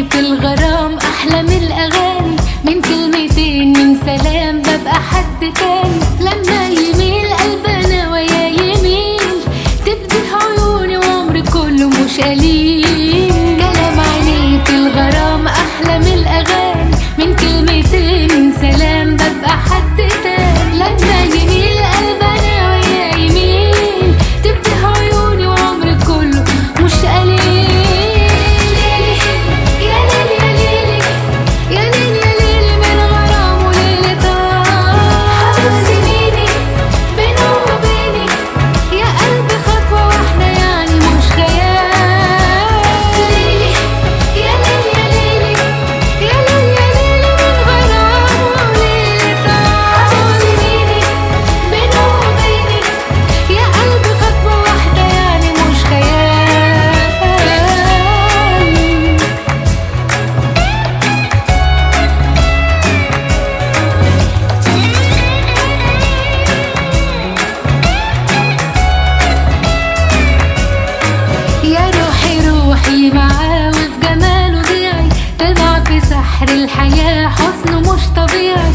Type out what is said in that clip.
في الغرام احلى من الاغاني من كلمتين من سلام ببقى حد تاني لما يميل قلبنا ويا يميل تفتح عيوني وعمري كله مش قليل كلام عينيه في الغرام احلى من الاغاني من كلمتين من سلام ببقى حد تاني لما يميل قلبنا ويا يميل تفتح عيوني وعمري كله مش قليل يا ليل يا ليل يا ليل يا ليل من غرام وليلة حبيب سنيني بينه وبيني يا قلبي خطوة واحدة يعني مش خيال ليلي يا ليل يا ليلي يا ليل يا ليل من غرام وليلة حبيب سنيني بينه وبيني يا قلبي خطوة واحدة يعني مش خيال يا روحي روحي معاه وفي جماله ضيعي تضع في سحر الحياة حسنه مش طبيعي